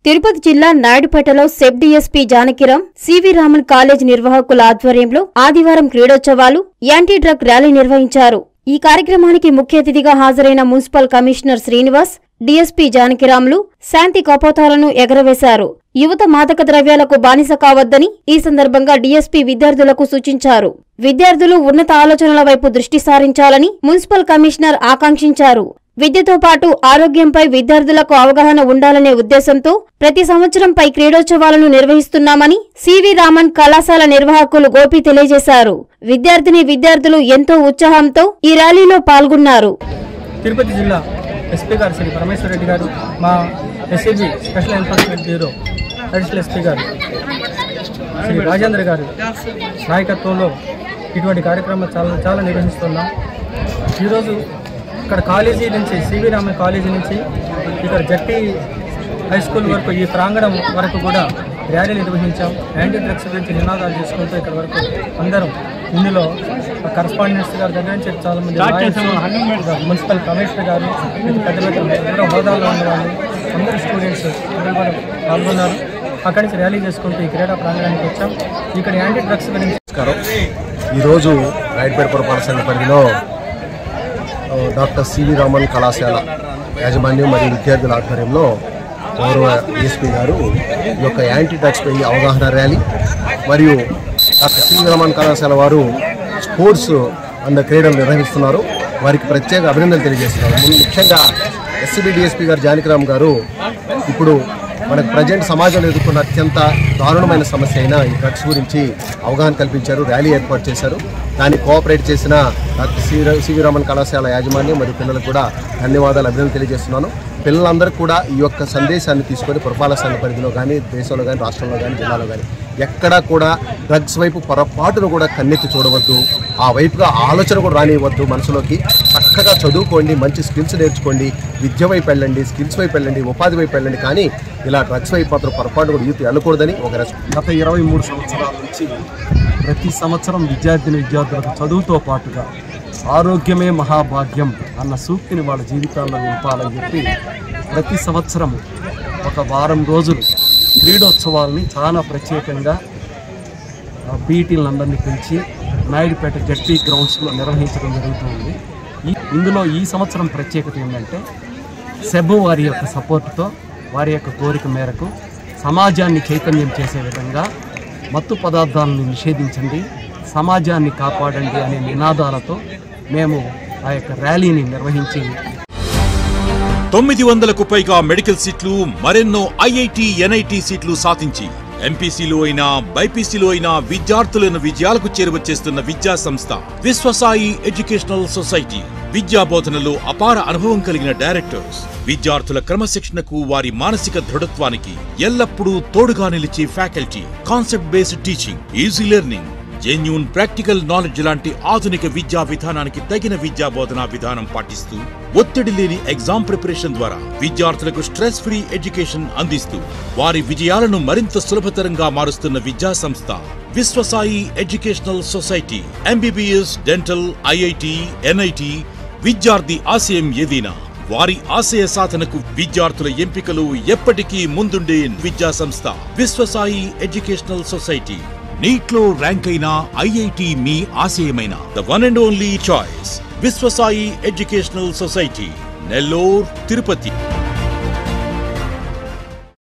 తిరుపతి జిల్లా నాయుడుపేటలో SEB DSP Janakiram CV Raman college నిర్వాహకుల ఆధ్వర్యంలో ఆదివారం క్రీడోత్సవాలు యాంటీ డ్రగ్ ర్యాలీ నిర్వహించారు ఈ కార్యక్రమానికి ముఖ్య అతిథిగా హాజరైన municipal commissioner Srinivas DSP Janakiramulu శాంతి కపోతాలను ఎగరవేశారు యువత మాదక ద్రవ్యాలకు బానిస కావద్దని ఈ సందర్భంగా డీఎస్పీ విద్యార్థులకు సూచించారు విద్యార్థులు ఉన్నత ఆలోచనల వైపు దృష్టి సారించాలని మున్సిపల్ కమిషనర్ ఆకాంక్షించారు విద్యతో పాటు ఆరోగ్యంపై విద్యార్థులకు అవగాహన ఉండాలనే ఉద్దేశంతో ప్రతి సంవత్సరంపై క్రీడోత్సవాలను నిర్వహిస్తున్నామని సివి రామన్ కళాశాల నిర్వాహకులు గోపి తెలియజేశారు విద్యార్థిని విద్యార్థులు ఎంతో ఉత్సాహంతో ఈ ర్యాలీలో పాల్గొన్నారు తిరుపతి జిల్లా ఎస్పీ గారు శ్రీ పరమేశ్వర రెడ్డి గారు మా SAB special enforcement bureau additional SP garu Shri Rajendra గారు నాయకత్వంలో ఇటువంటి కార్యక్రమాలు చాలా చాలా నిర్వహిస్తున్నాం ఈరోజు ఇక్కడ కాలేజీ నుంచి సివి రామన్ కాలేజీ నుంచి ఇక్కడ జట్టి హై స్కూల్ వరకు ఈ ప్రాంగణం వరకు కూడా ర్యాలీ నిర్వహించాం యాంటీ డ్రగ్స్ గురించి నినాదాలు చేసుకుంటూ ఇక్కడ వరకు అందరం ఇందులో కరస్పాండెంట్స్ గారి దగ్గర నుంచి చాలా మంది లాయర్స్, ఇంకా మున్సిపల్ కమిషనర్ గారు ఇంకా పెద్ద పెద్ద అందరూ హోదాల్లో ఉన్న వాళ్ళు అందరూ స్టూడెంట్స్ అందరూ కూడా పాల్గొన్నారు అక్కడి నుంచి ర్యాలీ చేసుకుంటూ ఈ క్రీడా ప్రాంగణానికి వచ్చాం ఇక్కడ యాంటీ డ్రగ్స్ గురించి నమస్కారం ఈరోజు రైడ్పేట పురపాలక సంఘ పరిధిలో ఆ, డాక్టర్ సివి రామన్ కళాశాల యాజమాన్యం మరియు విద్యార్థుల ఆధ్వర్యంలో గౌరవ డిఎస్పీ గారు ఈ యొక్క యాంటీ డ్రగ్స్ పై అవగాహన ర్యాలీ మరియు డాక్టర్ సివి రామన్ కళాశాల వారు స్పోర్ట్స్ అండ్ క్రీడలు నిర్వహిస్తున్నారు వారికి ప్రత్యేక అభినందనలు తెలియజేస్తున్నారు ముందు ముఖ్యంగా ఎస్సీబీ డిఎస్పీ గారు జానకిరామ్ గారు ఇప్పుడు మనకు ప్రజెంట్ సమాజంలో ఎదుర్కొన్న అత్యంత దారుణమైన సమస్య అయిన ఈ డ్రగ్స్ గురించి అవగాహన కల్పించారు ర్యాలీ ఏర్పాటు చేశారు దాన్ని కోఆపరేట్ చేసిన డాక్టర్ సి సివి రామన్ కళాశాల యాజమాన్యం మరియు పిల్లలకు కూడా ధన్యవాదాలు అభినందనలు తెలియజేస్తున్నాను పిల్లలందరూ కూడా ఈ యొక్క సందేశాన్ని తీసుకొని పురపాలక సంఘ పరిధిలో కానీ దేశంలో కానీ రాష్ట్రంలో కానీ జిల్లాలో కానీ ఎక్కడా కూడా డ్రగ్స్ వైపు పొరపాటును కూడా కన్నెత్తి చూడవద్దు ఆ వైపుగా ఆలోచన కూడా రానివ్వద్దు మనసులోకి చక్కగా చదువుకోండి మంచి స్కిల్స్ నేర్చుకోండి విద్య వైపు వెళ్ళండి స్కిల్స్ వైపు వెళ్ళండి ఉపాధి వైపు వెళ్ళండి కానీ ఇలా డ్రగ్స్ వైపు మాత్రం పొరపాటు కూడా యూత్ వెళ్ళకూడదని ఒక రెస్ గత ఇరవై మూడు సంవత్సరాల నుంచి ప్రతి సంవత్సరం విద్యార్థిని విద్యార్థులకు చదువుతో పాటుగా ఆరోగ్యమే మహాభాగ్యం అన్న సూక్తిని వాళ్ళ జీవితాల్లో నింపాలని చెప్పి ప్రతి సంవత్సరం ఒక వారం రోజులు క్రీడోత్సవాల్ని చాలా ప్రత్యేకంగా పీఈటీలందరినీ పిలిచి నాయుడుపేట జడ్పీ గ్రౌండ్స్లో నిర్వహించడం జరుగుతుంది ఈ ఇందులో ఈ సంవత్సరం ప్రత్యేకత ఏంటంటే సెబ్ వారి యొక్క సపోర్టుతో వారి యొక్క కోరిక మేరకు సమాజాన్ని చైతన్యం చేసే విధంగా మత్తు పదార్థాలను నిషేధించండి సమాజాన్ని కాపాడండి అనే నినాదాలతో మేము ఆ యొక్క ర్యాలీని నిర్వహించి తొమ్మిది వందలకు పైగా మెడికల్ సీట్లు మరెన్నో ఐఐటి ఎన్ఐటి సీట్లు సాధించి ఎంపీసీలో అయినా బైపీసీలో అయినా విద్యార్థులను విజయాలకు చేరువ చేస్తున్న విద్యా సంస్థ విశ్వసాయి ఎడ్యుకేషనల్ సొసైటీ విద్యా బోధనలో అపార అనుభవం కలిగిన డైరెక్టర్స్ విద్యార్థుల క్రమశిక్షణకు వారి మానసిక దృఢత్వానికి ఎల్లప్పుడూ తోడుగా నిలిచే faculty concept based teaching easy learning genuine practical knowledge లాంటి ఆధునిక విద్యా విధానానికి తగిన విద్యా బోధనా విధానం పాటిస్తూ ఒత్తిడి లేని ఎగ్జామ్ ప్రిపరేషన్ ద్వారా విద్యార్థులకు స్ట్రెస్ ఫ్రీ ఎడ్యుకేషన్ అందిస్తూ వారి విజయాలను మరింత సులభతరంగా మారుస్తున్న విద్యా సంస్థ Vishwasai educational society MBBS dental IIT NIT విద్యార్థి ఆశయం ఏదైనా వారి ఆశయ సాధనకు విద్యార్థుల ఎంపికలు ఎప్పటికీ ముందుండే విద్యా సంస్థ విశ్వసాయి ఎడ్యుకేషనల్ సొసైటీ నీట్లో ర్యాంక్ అయిన ఐఐటి మీ ఆశయమైన the one and only choice Vishwasai educational society Nellore Tirupati